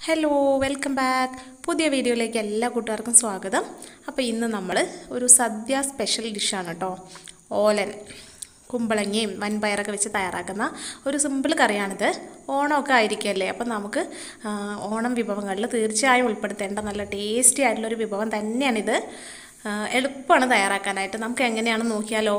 hello welcome back പുതിയ വീഡിയോയിലേക്ക് എല്ലാ കൂട്ടുകാർക്കും സ്വാഗതം അപ്പോൾ ഇന്ന് നമ്മൾ ഒരു സദ്യ സ്പെഷ്യൽ ഡിഷാണ് കേട്ടോ ഓലൻ കുമ്പളങ്ങയും വൻപയറൊക്കെ വെച്ച് തയ്യാറാക്കുന്ന ഒരു സിമ്പിൾ കറിയാണിത് ഓണമൊക്കെ ആയിരിക്കുമല്ലേ അപ്പം നമുക്ക് ആ, ഓണം വിഭവങ്ങളിൽ തീർച്ചയായും ഉൾപ്പെടുത്തേണ്ട നല്ല ടേസ്റ്റി ആയിട്ടുള്ളൊരു വിഭവം തന്നെയാണിത് ആ, എളുപ്പമാണ് തയ്യാറാക്കാനായിട്ട് നമുക്ക് എങ്ങനെയാണെന്ന് നോക്കിയാലോ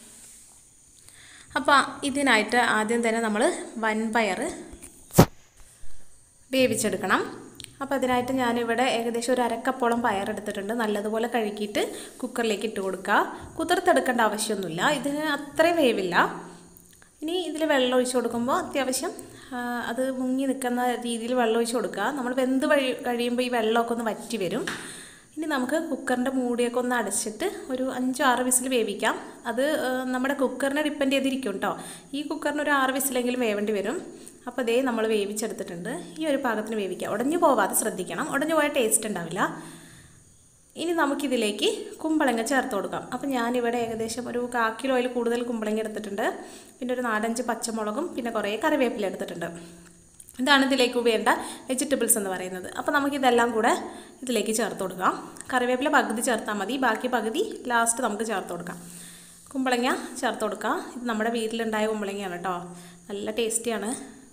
അപ്പോൾ ഇതിനായിട്ട് ആദ്യം തന്നെ നമ്മൾ വൻപയർ വേവിച്ചെടുക്കണം അപ്പോൾ അതിനായിട്ട് ഞാനിവിടെ ഏകദേശം ഒരു അരക്കപ്പോളം പയറെടുത്തിട്ടുണ്ട് നല്ലതുപോലെ കഴുകിയിട്ട് കുക്കറിലേക്ക് ഇട്ട് കൊടുക്കുക കുതിർത്തെടുക്കേണ്ട ആവശ്യമൊന്നുമില്ല ഇതിന് അത്രയും വേവില്ല ഇനി ഇതിൽ വെള്ളം ഒഴിച്ച് കൊടുക്കുമ്പോൾ അത്യാവശ്യം ആ, അത് മുങ്ങി നിൽക്കുന്ന രീതിയിൽ വെള്ളം ഒഴിച്ച് കൊടുക്കുക നമ്മൾ വെന്ത് വഴി കഴിയുമ്പോൾ ഈ വെള്ളമൊക്കെ ഒന്ന് വറ്റി വരും ഇനി നമുക്ക് കുക്കറിൻ്റെ മൂടിയൊക്കെ ഒന്ന് അടച്ചിട്ട് ഒരു അഞ്ചോ ആറ് വിസിൽ വേവിക്കാം അത് ആ, നമ്മുടെ കുക്കറിനെ ഡിപ്പെൻഡ് ചെയ്തിരിക്കും കേട്ടോ ഈ കുക്കറിന് ഒരു ആറ് വിസിലെങ്കിലും വേവേണ്ടി വരും അപ്പോൾ അതേ നമ്മൾ വേവിച്ചെടുത്തിട്ടുണ്ട് ഈ ഒരു പാകത്തിന് വേവിക്കാം ഉടഞ്ഞു പോവാതെ ശ്രദ്ധിക്കണം ഉടഞ്ഞു പോയാൽ ടേസ്റ്റ് ഉണ്ടാവില്ല ഇനി നമുക്കിതിലേക്ക് കുമ്പളങ്ങ ചേർത്ത് കൊടുക്കാം അപ്പോൾ ഞാനിവിടെ ഏകദേശം ഒരു കാ കിലോയിൽ കൂടുതൽ കുമ്പളങ്ങ എടുത്തിട്ടുണ്ട് പിന്നെ ഒരു നാലഞ്ച് പച്ചമുളകും പിന്നെ കുറേ കറിവേപ്പില എടുത്തിട്ടുണ്ട് ഇതാണ് ഇതിലേക്ക് വേണ്ട വെജിറ്റബിൾസ് എന്ന് പറയുന്നത് അപ്പോൾ നമുക്കിതെല്ലാം കൂടെ ഇതിലേക്ക് ചേർത്ത് കൊടുക്കാം കറിവേപ്പില പകുതി ചേർത്താൽ മതി ബാക്കി പകുതി ലാസ്റ്റ് നമുക്ക് ചേർത്ത് കൊടുക്കാം കുമ്പളങ്ങ ചേർത്ത് കൊടുക്കാം ഇത് നമ്മുടെ വീട്ടിലുണ്ടായ കുമ്പളങ്ങയാണ് കേട്ടോ നല്ല ടേസ്റ്റിയാണ്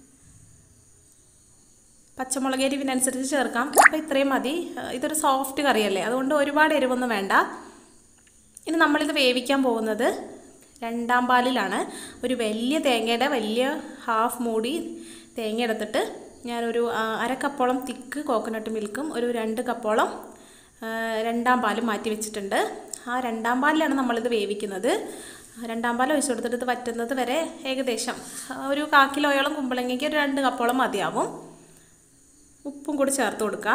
പച്ചമുളക് എരിവിനനുസരിച്ച് ചേർക്കാം അപ്പോൾ ഇത്രയും മതി ഏഹ് ഇതൊരു സോഫ്റ്റ് കറിയല്ലേ അതുകൊണ്ട് ഒരുപാട് എരിവൊന്നും വേണ്ട ഇനി നമ്മളിത് വേവിക്കാൻ പോകുന്നത് രണ്ടാം പാലിലാണ് ഒരു വലിയ തേങ്ങയുടെ വലിയ ഹാഫ് മൂടി തേങ്ങ എടുത്തിട്ട് ഞാനൊരു ആ, അര കപ്പോളം തിക്ക് കോക്കനട്ട് മിൽക്കും ഒരു രണ്ട് കപ്പോളം ആ, രണ്ടാം പാലും മാറ്റി വെച്ചിട്ടുണ്ട് ആ രണ്ടാം പാലിലാണ് നമ്മളിത് വേവിക്കുന്നത് രണ്ടാം പാൽ ഒഴിച്ചു കൊടുത്തിട്ട് ഇത് വറ്റുന്നത് വരെ ഏകദേശം ആ, ഒരു കാ കിലോയോളം കുമ്പളങ്ങയ്ക്ക് ഒരു രണ്ട് കപ്പോളം മതിയാവും ഉപ്പും കൂടി ചേർത്ത് കൊടുക്കുക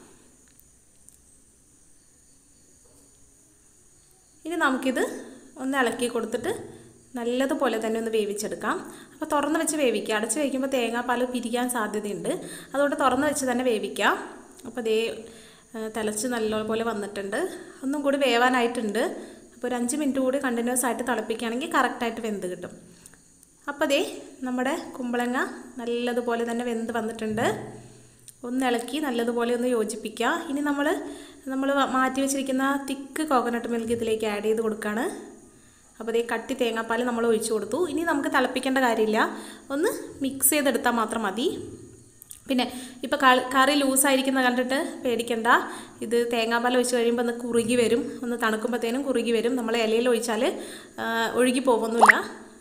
ഇനി നമുക്കിത് ഒന്ന് ഇളക്കി കൊടുത്തിട്ട് നല്ലതുപോലെ തന്നെ ഒന്ന് വേവിച്ചെടുക്കാം അപ്പോൾ തുറന്ന് വെച്ച് വേവിക്കുക അടച്ച് വയ്ക്കുമ്പോൾ തേങ്ങാപ്പാൽ പിരിക്കാൻ സാധ്യതയുണ്ട് അതുകൊണ്ട് തുറന്ന് വെച്ച് തന്നെ വേവിക്കാം അപ്പോൾ ദേ ഏഹ്, തിളച്ച് നല്ലപോലെ വന്നിട്ടുണ്ട് ഒന്നും കൂടി വേവാനായിട്ടുണ്ട് അപ്പോൾ ഒരു അഞ്ച് മിനിറ്റ് കൂടി കണ്ടിന്യൂസ് ആയിട്ട് തിളപ്പിക്കുകയാണെങ്കിൽ കറക്റ്റായിട്ട് വെന്ത് കിട്ടും അപ്പോൾ ദേ നമ്മുടെ കുമ്പളങ്ങ നല്ലതുപോലെ തന്നെ വെന്ത് വന്നിട്ടുണ്ട് ഒന്ന് ഇളക്കി നല്ലതുപോലെ ഒന്ന് യോജിപ്പിക്കുക ഇനി നമ്മൾ നമ്മൾ മാറ്റി വെച്ചിരിക്കുന്ന തിക്ക് കോക്കനട്ട് മിൽക്ക് ഇതിലേക്ക് ആഡ് ചെയ്ത് കൊടുക്കുകയാണ് അപ്പോൾ ഇതേ കട്ടി തേങ്ങാപ്പാൽ നമ്മൾ ഒഴിച്ചു കൊടുത്തു ഇനി നമുക്ക് തിളപ്പിക്കേണ്ട കാര്യമില്ല ഒന്ന് മിക്സ് ചെയ്തെടുത്താൽ മാത്രം മതി പിന്നെ ഇപ്പോൾ കറി ലൂസായിരിക്കുന്ന കണ്ടിട്ട് പേടിക്കണ്ട ഇത് തേങ്ങാപ്പാൽ ഒഴിച്ച് കഴിയുമ്പോൾ ഒന്ന് കുറുകി വരും ഒന്ന് തണുക്കുമ്പോഴത്തേനും കുറുകി വരും നമ്മൾ ഇലയിൽ ഒഴിച്ചാൽ ആ, ഒഴുകി പോകുന്നില്ല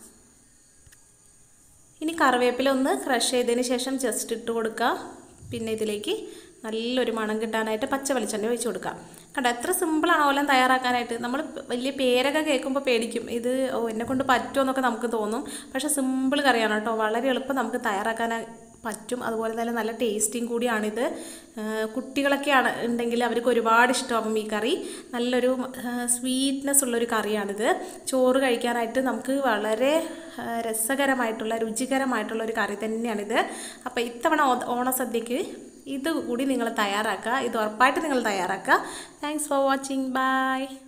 ഇനി കറിവേപ്പില ഒന്ന് ക്രഷ് ചെയ്തതിന് ശേഷം ജസ്റ്റ് ഇട്ട് കൊടുക്കുക പിന്നെ ഇതിലേക്ക് നല്ലൊരു മണം കിട്ടാനായിട്ട് പച്ച വെളിച്ചെണ്ണ ഒഴിച്ച് കൊടുക്കുക കണ്ടോ എത്ര സിമ്പിളാണ് ഓലം തയ്യാറാക്കാനായിട്ട് നമ്മൾ വലിയ പേരൊക്കെ കേൾക്കുമ്പോൾ പേടിക്കും ഇത് ഓ എന്നെ കൊണ്ട് പറ്റുമോ എന്നൊക്കെ നമുക്ക് തോന്നും പക്ഷേ സിമ്പിൾ കറിയാണ് കേട്ടോ വളരെ എളുപ്പം നമുക്ക് തയ്യാറാക്കാൻ പറ്റും അതുപോലെ തന്നെ നല്ല ടേസ്റ്റിയും കൂടിയാണിത് ആ, കുട്ടികളൊക്കെയാണ് ഉണ്ടെങ്കിൽ അവർക്ക് ഒരുപാട് ഇഷ്ടമാകും ഈ കറി നല്ലൊരു സ്വീറ്റ്നെസ് ഉള്ളൊരു കറിയാണിത് ചോറ് കഴിക്കാനായിട്ട് നമുക്ക് വളരെ ആ, രസകരമായിട്ടുള്ള രുചികരമായിട്ടുള്ള ഒരു കറി തന്നെയാണിത് അപ്പോൾ ഇത്തവണ ഓ- ഓണസദ്യക്ക് ഇത് കൂടി നിങ്ങൾ തയ്യാറാക്കുക ഇത് ഉറപ്പായിട്ട് നിങ്ങൾ തയ്യാറാക്കുക താങ്ക്സ് ഫോർ വാച്ചിങ് ബൈ